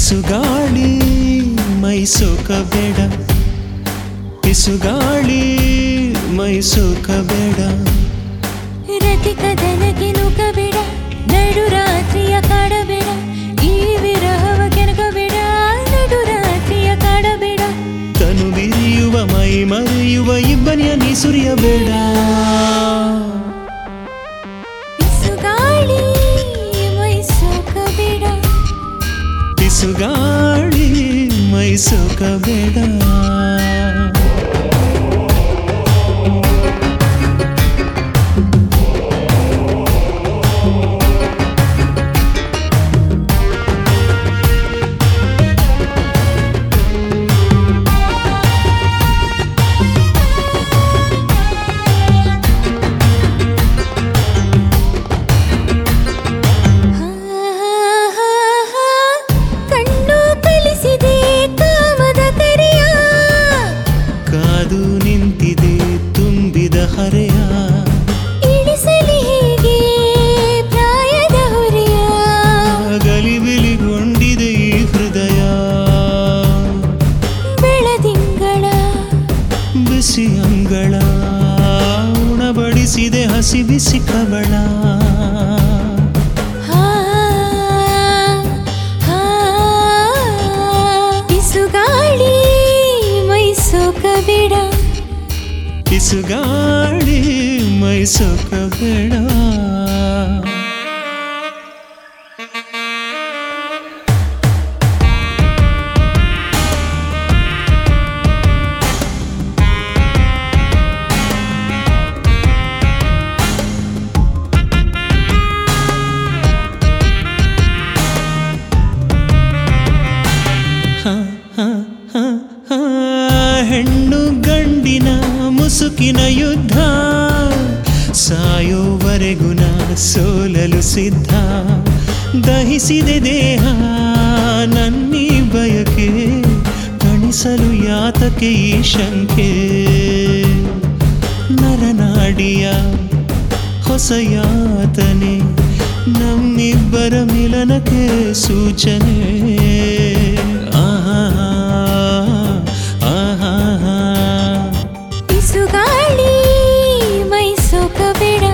ಪಿಸುಗಾಳಿ ಮೈಸೋಕಬೇಡ ಪಿಸುಗಾಳಿ ಮೈಸೋಕಬೇಡ ರತಿ ಕದನಕ್ಕೆ ನುಗ್ಗಬೇಡ ನಡು ರಾತ್ರಿಯ ಕಾಡಬೇಡ ಈ ವಿರಹವ ಕೆನಕಬೇಡ ನಡು ರಾತ್ರಿಯ ಕಾಡಬೇಡ ತನು ಬಿರಿಯುವ ಮೈ ಮರೆಯುವ ಇಬ್ಬನಿಯ ನೀ ಸುರಿಯಬೇಡ ಬಿಸುಗಾಳಿ ಮೈಸೋಕಬೇಡ ಪಿಸುಗಾಳಿ ಮೈಸೋಕಬೇಡ ಕಣ್ಣು ಕಲಿಸಿದೆ ಕಾಮದ ಕರೆಯ ಕಾದು ನಿಂತಿದೆ ತುಂಬಿದ ಹರೆಯ ಇಳಿಸಲಿ ಹೇಗೆ ಪ್ರಾಯದ ಹೊರೆಯ ಗಲಿಬಿಲಿಗೊಂಡಿದೆ ಈ ಹೃದಯ ಬೆಳದಿಂಗಳ ಬಿಸಿ ಅಂಗಳ ಉಣಬಡಿಸಿದೆ ಹಸಿ ಬಿಸಿ ಕವಳ ಹಾ, ಹಾ, ಬಿಸುಗಾಳಿ ಮೈಸೋಕಬೇಡ ಪಿಸುಗಾಳಿ ಮೈಸೋಕಬೇಡ ಹ, ಹ, ಹ, ಹ. ಹೆಣ್ಣು ಗಂಡಿನ ಮುಸುಕಿನ ಯುದ್ಧ ಸಾಯೋವರೆಗೂ ನಾ ಸೋಲಲು ಸಿದ್ಧ ದಹಿಸಿದೆ ದೇಹ ನನ್ನಿ ಬಯಕೆ ತಣಿಸಲು ಯಾತಕೆ ಈ ಶಂಕೆ ನರನಾಡಿಯ ಹೊಸ ಯಾತನೆ ನಮ್ಮಿಬ್ಬರ ಮಿಲನಕ್ಕೆ ಸೂಚನೆ ಆಹಾ ಆಹಾ ಬಿಸುಗಾಳಿ ಮೈಸೋಕಬೇಡ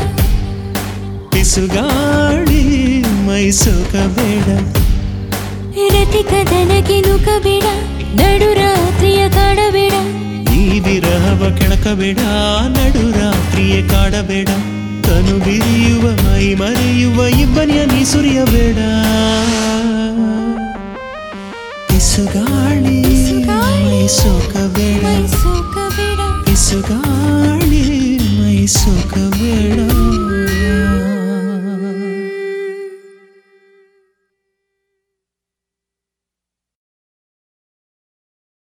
ಪಿಸುಗಾಳಿ ಮೈಸೋಕಬೇಡ ರತಿ ಕದನಕ್ಕೆ ನುಗ್ಗಬೇಡ ನಡು ರಾತ್ರಿಯ ಕಾಡಬೇಡ ಈ ವಿರಹವ ಕೆಣಕಬೇಡ ನಡು ರಾತ್ರಿಯೇ ಕಾಡಬೇಡ ತನು ಬಿರಿಯುವ ಮೈ ಮರೆಯುವ ಇಬ್ಬನಿಯ ನೀ ಸುರಿಯಬೇಡ ಪಿಸುಗಾಳಿ ಮೈಸೋಕಬೇಡ ಮೈಸೋಕಬೇಡ ಪಿಸುಗಾಳಿ ಮೈಸೋಕಬೇಡ